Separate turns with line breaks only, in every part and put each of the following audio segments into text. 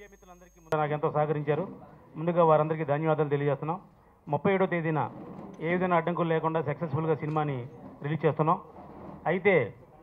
media మిత్రులందరికీ ముందు నాకు ఎంతో సహకరించారు ముందుగా వారందరికీ ధన్యవాదాలు తెలియజేస్తున్నాం ముప్పై ఏడో తేదీన ఏ విధమైన అడ్డంకులు లేకుండా సక్సెస్ఫుల్గా సినిమాని రిలీజ్ చేస్తున్నాం అయితే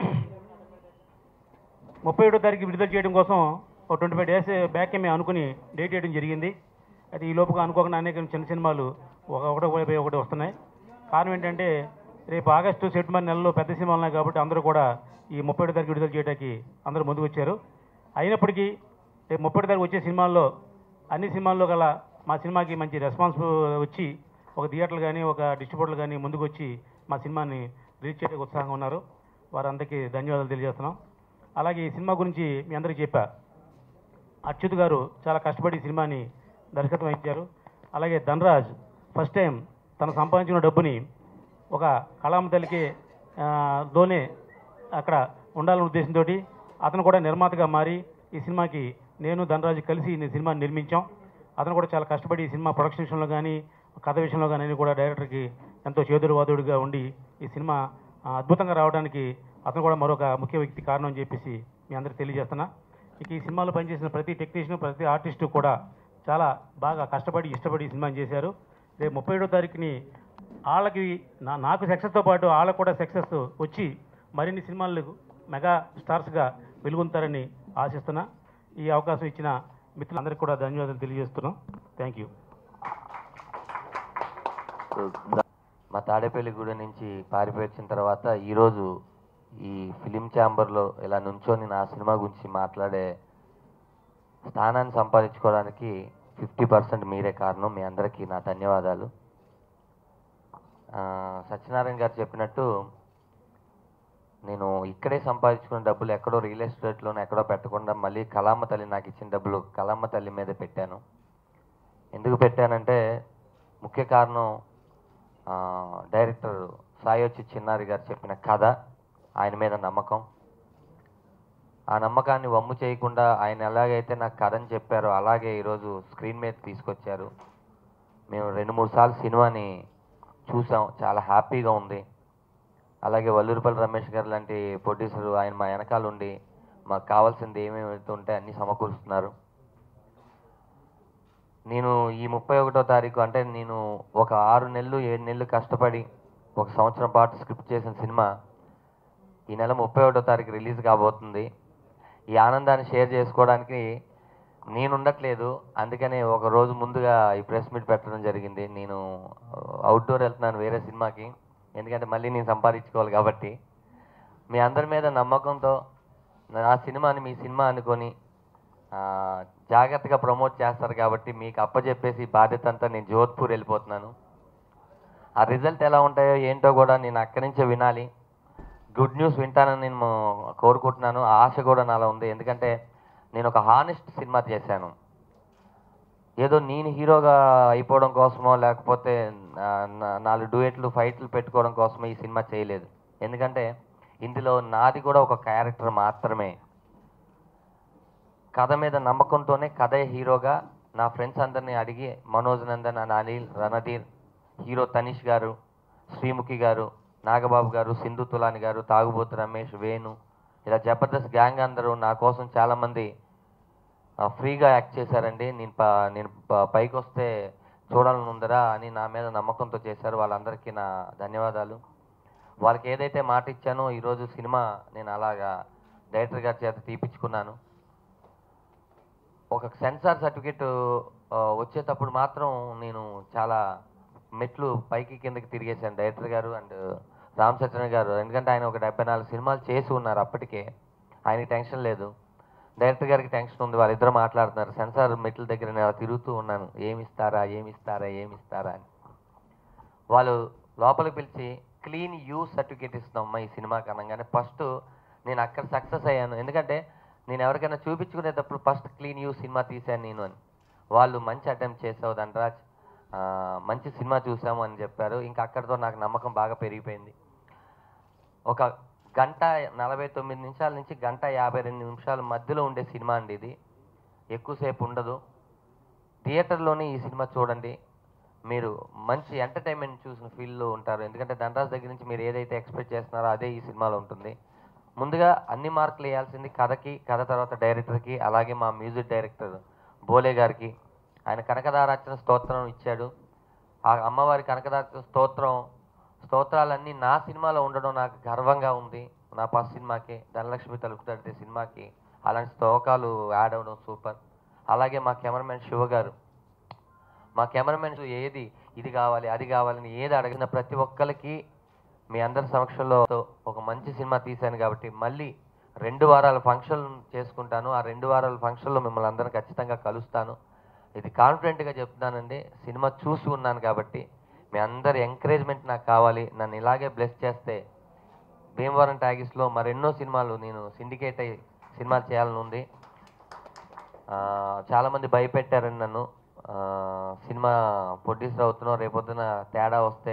ముప్పై ఏడో తారీఖు విడుదల చేయడం కోసం ఒక ట్వంటీ ఫైవ్ డేస్ బ్యాక్ మేము అనుకుని డేట్ వేయడం జరిగింది అయితే ఈ లోపుగా అనుకోకుండా అనేక చిన్న సినిమాలు ఒక ఒకటి పోయి ఒకటి వస్తున్నాయి కారణం ఏంటంటే రేపు ఆగస్టు సెప్టెంబర్ నెలలో పెద్ద సినిమాలు ఉన్నాయి కాబట్టి అందరూ కూడా ఈ ముప్పై ఏడో తారీఖు విడుదల చేయడానికి అందరూ ముందుకు వచ్చారు అయినప్పటికీ రేపు ముప్పై తారీఖు వచ్చే సినిమాల్లో అన్ని సినిమాల్లో గల మా సినిమాకి మంచి రెస్పాన్స్ వచ్చి ఒక థియేటర్లు కానీ ఒక డిస్ట్రిబ్యూటర్లు కానీ ముందుకు వచ్చి మా సినిమాని రిలీజ్ చేయడానికి ఉత్సాహంగా ఉన్నారు వారందరికీ ధన్యవాదాలు తెలియజేస్తున్నాం అలాగే ఈ సినిమా గురించి మీ అందరికీ చెప్పా అచ్యుత్ గారు చాలా కష్టపడి ఈ సినిమాని దర్శకత్వం వహించారు అలాగే ధనరాజ్ ఫస్ట్ టైం తను సంపాదించిన డబ్బుని ఒక కళామ తల్లికి ఆ, లోనే అక్కడ ఉండాలనే ఉద్దేశంతో అతను కూడా నిర్మాతగా మారి ఈ సినిమాకి నేను ధనరాజు కలిసి ఈ సినిమాని నిర్మించాం అతను కూడా చాలా కష్టపడి ఈ సినిమా ప్రొడక్షన్ విషయంలో కానీ కథ విషయంలో కానీ అన్ని కూడా డైరెక్టర్కి ఎంతో చేదుడు వాదుడుగా ఉండి ఈ సినిమా ఆ, అద్భుతంగా రావడానికి అతను కూడా మరొక ముఖ్య వ్యక్తి కారణం అని చెప్పేసి మీ అందరికీ తెలియజేస్తున్నా ఇక ఈ సినిమాలో పనిచేసిన ప్రతి టెక్నీషియన్ ప్రతి ఆర్టిస్టు కూడా చాలా బాగా కష్టపడి ఇష్టపడి ఈ సినిమాని చేశారు రేపు ముప్పై ఏడో తారీఖుని వాళ్ళకి నా నాకు సక్సెస్తో పాటు వాళ్ళకు కూడా సక్సెస్ వచ్చి మరిన్ని సినిమాలు మెగా స్టార్స్గా వెలుగొంతారని ఆశిస్తున్నా ఈ అవకాశం ఇచ్చిన మిత్రులందరికీ కూడా ధన్యవాదాలు తెలియజేస్తున్నాం థ్యాంక్ యూ
మా తాడేపల్లిగూడ నుంచి పారిపోయి వచ్చిన తర్వాత ఈరోజు ఈ ఫిలిం ఛాంబర్లో ఇలా నుంచొని నా సినిమా గురించి మాట్లాడే స్థానాన్ని సంపాదించుకోవడానికి ఫిఫ్టీ పర్సెంట్ మీరే కారణం మీ అందరికీ నా ధన్యవాదాలు ఆ, సత్యనారాయణ గారు చెప్పినట్టు నేను ఇక్కడే సంపాదించుకున్న డబ్బులు ఎక్కడో రియల్ ఎస్టేట్లోనే ఎక్కడో పెట్టకుండా మళ్ళీ కలామ తల్లి నాకు ఇచ్చిన డబ్బులు కలామ తల్లి మీద పెట్టాను ఎందుకు పెట్టానంటే ముఖ్య కారణం ఆ, డైరెక్టర్ సాయొచ్చి చిన్నారి గారు చెప్పిన కథ ఆయన మీద నమ్మకం ఆ నమ్మకాన్ని వమ్ము చేయకుండా ఆయన ఎలాగైతే నాకు కథని చెప్పారో అలాగే ఈరోజు స్క్రీన్ మీద తీసుకొచ్చారు మేము రెండు మూడు సార్లు సినిమాని చూసాం చాలా హ్యాపీగా ఉంది అలాగే వల్లూరుపల్లి రమేష్ గారు లాంటి ప్రొడ్యూసర్ ఆయన మా వెనకాల ఉండి మాకు కావాల్సింది ఏమేమి ఉంటే అన్నీ సమకూరుస్తున్నారు నేను ఈ ముప్పై ఒకటో తారీఖు అంటే నేను ఒక ఆరు నెలలు ఏడు నెలలు కష్టపడి ఒక సంవత్సరం పాటు స్క్రిప్ట్ చేసిన సినిమా ఈ నెల ముప్పై ఒకటో తారీఖు రిలీజ్ కాబోతుంది ఈ ఆనందాన్ని షేర్ చేసుకోవడానికి నేను ఉండట్లేదు అందుకనే ఒక రోజు ముందుగా ఈ ప్రెస్ మీట్ పెట్టడం జరిగింది నేను అవుట్డోర్ వెళ్తున్నాను వేరే సినిమాకి ఎందుకంటే మళ్ళీ నేను సంపాదించుకోవాలి కాబట్టి మీ అందరి మీద నమ్మకంతో నా సినిమాని మీ సినిమా అనుకొని ఆ, జాగ్రత్తగా ప్రమోట్ చేస్తారు కాబట్టి మీకు అప్పచెప్పేసి ఈ బాధ్యత అంతా నేను జోధ్పూర్ వెళ్ళిపోతున్నాను ఆ రిజల్ట్ ఎలా ఉంటాయో ఏంటో కూడా నేను అక్కడి నుంచే వినాలి గుడ్ న్యూస్ వింటానని నేను కోరుకుంటున్నాను ఆ ఆశ కూడా నాలో ఉంది ఎందుకంటే నేను ఒక హానెస్ట్ సినిమా చేశాను ఏదో నేను హీరోగా అయిపోవడం కోసమో లేకపోతే ఆ, నా- నాలుగు డూయెట్లు ఫైట్లు పెట్టుకోవడం కోసమో ఈ సినిమా చేయలేదు ఎందుకంటే ఇందులో నాది కూడా ఒక క్యారెక్టర్ మాత్రమే కథ మీద నమ్మకంతోనే కథే హీరోగా నా ఫ్రెండ్స్ అందరినీ అడిగి మనోజ్ నందన్ అండ్ అనిల్ రణధీర్ హీరో తనీష్ గారు శ్రీముఖి గారు నాగబాబు గారు సింధు తులాని గారు తాగుబోతు రమేష్ వేణు ఇలా జబర్దస్త్ గ్యాంగ్ అందరూ నా కోసం చాలామంది ఆ, ఫ్రీగా యాక్ట్ చేశారండి నేను ప నేను ప- పైకి వస్తే చూడాలని ఉందరా అని నా మీద నమ్మకంతో చేశారు వాళ్ళందరికీ నా ధన్యవాదాలు వాళ్ళకి ఏదైతే మాట ఇచ్చానో ఈరోజు సినిమా నేను అలాగా డైరెక్టర్ గారి చేత తీపించుకున్నాను ఒక సెన్సార్ సర్టిఫికేట్ వచ్చేటప్పుడు మాత్రం నేను చాలా మెట్లు పైకి కిందకి తిరిగేశాను డైరెక్టర్ గారు అండ్ రామ్ సత్యనారాయణ గారు ఎందుకంటే ఆయన ఒక డెబ్బై నాలుగు సినిమాలు చేసి ఉన్నారు అప్పటికే ఆయనకి టెన్షన్ లేదు డైరెక్టర్ గారికి టెన్షన్ ఉంది వాళ్ళిద్దరు మాట్లాడుతున్నారు సెన్సార్ మెట్ల దగ్గర నేను అలా తిరుగుతూ ఉన్నాను ఏమి ఇస్తారా ఏమి ఇస్తారా ఏమి ఇస్తారా అని వాళ్ళు లోపలికి పిలిచి క్లీన్ యూ సర్టిఫికేట్ ఇస్తున్నామ్మా ఈ సినిమాకి అనగానే ఫస్ట్ నేను అక్కడ సక్సెస్ అయ్యాను ఎందుకంటే నేను ఎవరికైనా చూపించుకునేటప్పుడు ఫస్ట్ క్లీన్ యూ సినిమా తీశాను నేను అని వాళ్ళు మంచి అటెంప్ట్ చేసావు ధనరాజ్ ఆ, మంచి సినిమా చూసాము అని చెప్పారు ఇంకా అక్కడితో నాకు నమ్మకం బాగా పెరిగిపోయింది ఒక గంట నలభై తొమ్మిది నిమిషాల నుంచి గంట యాభై రెండు నిమిషాల మధ్యలో ఉండే సినిమా అండి ఇది ఎక్కువసేపు ఉండదు థియేటర్లోనే ఈ సినిమా చూడండి మీరు మంచి ఎంటర్టైన్మెంట్ చూసిన ఫీల్లో ఉంటారు ఎందుకంటే ధనరాజ్ దగ్గర నుంచి మీరు ఏదైతే ఎక్స్పెక్ట్ చేస్తున్నారో అదే ఈ సినిమాలో ఉంటుంది ముందుగా అన్ని మార్కులు వేయాల్సింది కథకి కథ తర్వాత డైరెక్టర్కి అలాగే మా మ్యూజిక్ డైరెక్టర్ బోలే గారికి ఆయన కనకదారార్చన స్తోత్రం ఇచ్చాడు ఆ అమ్మవారి కనకదారార్చన స్తోత్రం స్తోత్రాలన్నీ నా సినిమాలో ఉండడం నాకు గర్వంగా ఉంది నా ఫస్ట్ సినిమాకి ధనలక్ష్మి తలుపు తడితే సినిమాకి అలాంటి స్తోకాలు యాడ్ అవ్వడం సూపర్ అలాగే మా కెమెరామెన్ శివ గారు మా కెమెరామెన్ ఏది ఇది కావాలి అది కావాలని ఏది అడిగిన ప్రతి ఒక్కరికి మీ అందరి సమక్షంలో ఒక మంచి సినిమా తీశాను కాబట్టి మళ్ళీ రెండు వారాల ఫంక్షన్ చేసుకుంటాను ఆ రెండు వారాల ఫంక్షన్లో మిమ్మల్ని అందరం ఖచ్చితంగా కలుస్తాను ఇది కాన్ఫిడెంట్గా చెప్తున్నానండి సినిమా చూసి ఉన్నాను కాబట్టి మీ అందరి ఎంకరేజ్మెంట్ నాకు కావాలి నన్ను ఇలాగే బ్లెస్ చేస్తే భీమవరం ట్యాగిస్లో మరెన్నో సినిమాలు నేను సిండికేట్ అయ్యి సినిమాలు చేయాలని ఉంది ఆ, చాలామంది భయపెట్టారని నన్ను ఆ, సినిమా ప్రొడ్యూసర్ అవుతున్నావు రేపొద్దున తేడా వస్తే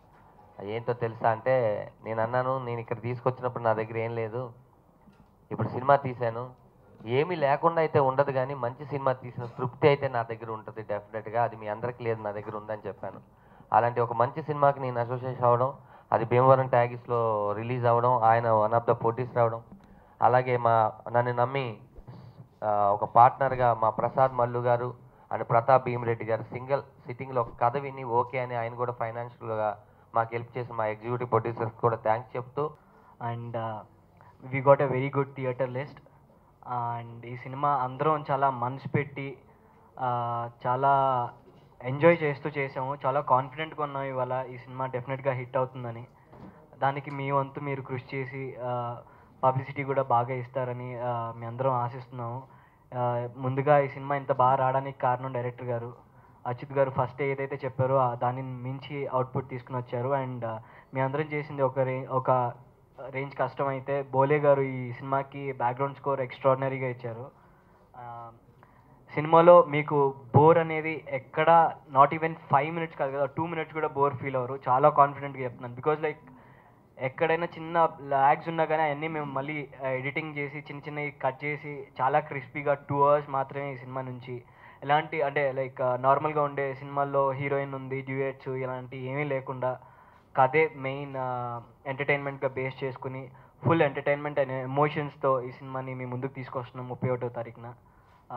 ఏంటో తెలుసా అంటే నేను అన్నాను నేను ఇక్కడ తీసుకొచ్చినప్పుడు నా దగ్గర ఏం లేదు ఇప్పుడు సినిమా తీశాను ఏమీ లేకుండా అయితే ఉండదు కానీ మంచి సినిమా తీసిన తృప్తి అయితే నా దగ్గర ఉంటుంది డెఫినెట్గా అది మీ అందరికీ లేదు నా దగ్గర ఉందని చెప్పాను అలాంటి ఒక మంచి సినిమాకి నేను అసోసియేషన్ అవ్వడం అది భీమవరం ట్యాగిస్లో రిలీజ్ అవ్వడం ఆయన వన్ ఆఫ్ ద ప్రొడ్యూసర్ అవ్వడం అలాగే మా నన్ను నమ్మి ఆ, ఒక పార్ట్నర్గా మా ప్రసాద్ మల్లు గారు అండ్ ప్రతాప్ భీమిరెడ్డి గారు సింగిల్ సిట్టింగ్లో ఒక కథ విని ఓకే అని ఆయన కూడా ఫైనాన్షియల్గా మాకు హెల్ప్ చేసిన మా ఎగ్జిక్యూటివ్ ప్రొడ్యూసర్స్ కూడా థ్యాంక్స్ చెప్తూ
and we got a very good theatre list and ఈ సినిమా అందరం చాలా మనసు పెట్టి uh, చాలా ఎంజాయ్ చేస్తూ చేసాము చాలా కాన్ఫిడెంట్గా ఉన్నాం ఇవాళ ఈ సినిమా డెఫినెట్గా హిట్ అవుతుందని దానికి మీ వంతు మీరు కృషి చేసి పబ్లిసిటీ కూడా బాగా ఇస్తారని uh, మీ అందరం ఆశిస్తున్నాము Uh, ముందుగా ఈ సినిమా ఇంత బాగా రావడానికి కారణం డైరెక్టర్ గారు అచ్యుత్ గారు ఫస్ట్ ఏదైతే చెప్పారో ఆ దానిని మించి అవుట్పుట్ తీసుకుని వచ్చారు అండ్ మీ అందరం చేసింది ఒక రే ఒక రేంజ్ కష్టమైతే బోలే గారు ఈ సినిమాకి బ్యాక్గ్రౌండ్ స్కోర్ ఎక్స్ట్రాడినరీగా ఇచ్చారు ఆ, సినిమాలో మీకు బోర్ అనేది ఎక్కడ నాట్ ఈవెన్ ఫైవ్ మినిట్స్ కాదు కదా టూ మినిట్స్ కూడా బోర్ ఫీల్ అవ్వరు చాలా కాన్ఫిడెంట్గా చెప్తున్నాను బికాజ్ లైక్ ఎక్కడైనా చిన్న లాగ్స్ ఉన్నా కానీ అవన్నీ మేము మళ్ళీ ఎడిటింగ్ చేసి చిన్న చిన్నవి కట్ చేసి చాలా క్రిస్పీగా టూ అవర్స్ మాత్రమే ఈ సినిమా నుంచి ఎలాంటి అంటే లైక్ నార్మల్గా ఉండే సినిమాల్లో హీరోయిన్ ఉంది డ్యూయట్స్ ఇలాంటి ఏమీ లేకుండా కథే మెయిన్ ఎంటర్టైన్మెంట్గా బేస్ చేసుకుని ఫుల్ ఎంటర్టైన్మెంట్ అండ్ ఎమోషన్స్తో ఈ సినిమాని మీ ముందుకు తీసుకొస్తున్నాం ముప్పై ఒకటో తారీఖున ఆ,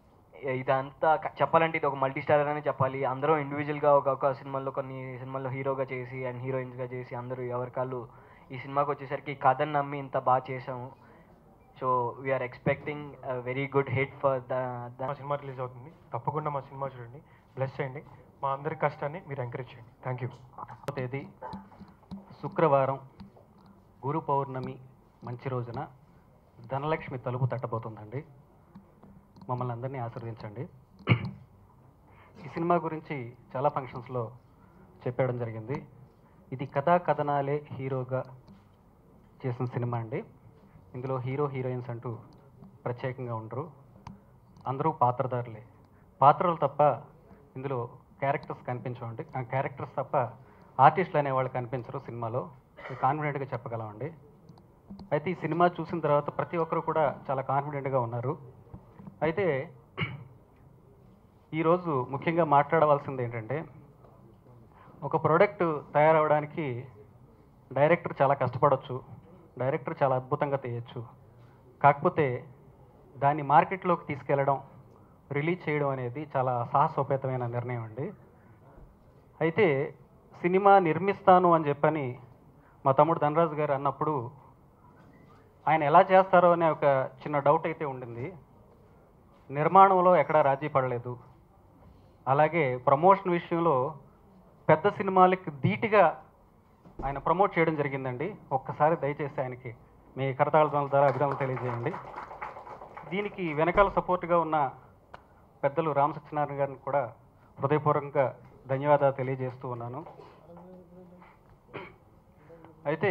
ఇదంతా క- చెప్పాలంటే ఇది ఒక మల్టీ స్టారర్ అని చెప్పాలి అందరూ ఇండివిజువల్గా ఒక ఒక సినిమాల్లో కొన్ని సినిమాల్లో హీరోగా చేసి అండ్ హీరోయిన్స్గా చేసి అందరూ ఎవరికాళ్ళు ఈ సినిమాకి వచ్చేసరికి ఈ కథను నమ్మి ఇంత బాగా చేసాము so we are expecting very good hit for the
మా సినిమా రిలీజ్ అవుతుంది తప్పకుండా మా సినిమా చూడండి బ్లెస్ చేయండి మా అందరి కష్టాన్ని మీరు ఎంకరేజ్ చేయండి థ్యాంక్ యూ
తేదీ శుక్రవారం గురు పౌర్ణమి మంచి రోజున ధనలక్ష్మి తలుపు తట్టబోతుందండి మమ్మల్ని అందరినీ ఆశీర్వదించండి ఈ సినిమా గురించి చాలా ఫంక్షన్స్లో చెప్పడం జరిగింది ఇది కథా కథనాలే హీరోగా చేసిన సినిమా అండి ఇందులో హీరో హీరోయిన్స్ అంటూ ప్రత్యేకంగా ఉండరు అందరూ పాత్రధారులే పాత్రలు తప్ప ఇందులో క్యారెక్టర్స్ కనిపించవండి ఆ క్యారెక్టర్స్ తప్ప ఆర్టిస్టులు అనేవాళ్ళు కనిపించరు సినిమాలో కాన్ఫిడెంట్గా చెప్పగలమండి అయితే ఈ సినిమా చూసిన తర్వాత ప్రతి ఒక్కరు కూడా చాలా కాన్ఫిడెంట్గా ఉన్నారు అయితే ఈరోజు ముఖ్యంగా మాట్లాడవలసింది ఏంటంటే ఒక ప్రోడక్ట్ తయారవడానికి డైరెక్టర్ చాలా కష్టపడవచ్చు డైరెక్టర్ చాలా అద్భుతంగా తీయచ్చు కాకపోతే దాన్ని మార్కెట్లోకి తీసుకెళ్ళడం రిలీజ్ చేయడం అనేది చాలా సాహసోపేతమైన నిర్ణయం అండి అయితే సినిమా నిర్మిస్తాను అని చెప్పని మా తమ్ముడు ధనరాజు గారు అన్నప్పుడు ఆయన ఎలా చేస్తారో అనే ఒక చిన్న డౌట్ అయితే ఉండింది నిర్మాణంలో ఎక్కడా రాజీ పడలేదు అలాగే ప్రమోషన్ విషయంలో పెద్ద సినిమాలకి ధీటుగా ఆయన ప్రమోట్ చేయడం జరిగిందండి ఒక్కసారి దయచేసి ఆయనకి మీ కరతాళ ద్వారా అభినందనలు తెలియజేయండి దీనికి వెనకాల సపోర్ట్గా ఉన్న పెద్దలు రామ సత్యనారాయణ గారిని కూడా హృదయపూర్వకంగా ధన్యవాదాలు తెలియజేస్తూ ఉన్నాను అయితే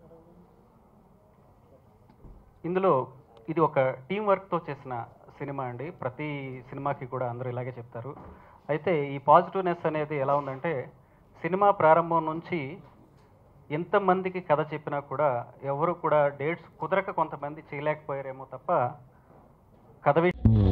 ఇందులో ఇది ఒక టీం వర్క్తో చేసిన సినిమా అండి ప్రతి సినిమాకి కూడా అందరూ ఇలాగే చెప్తారు అయితే ఈ పాజిటివ్నెస్ అనేది ఎలా ఉందంటే సినిమా ప్రారంభం నుంచి ఎంతమందికి కథ చెప్పినా కూడా ఎవరు కూడా డేట్స్ కుదరక కొంతమంది చేయలేకపోయారేమో తప్ప కథ విషయం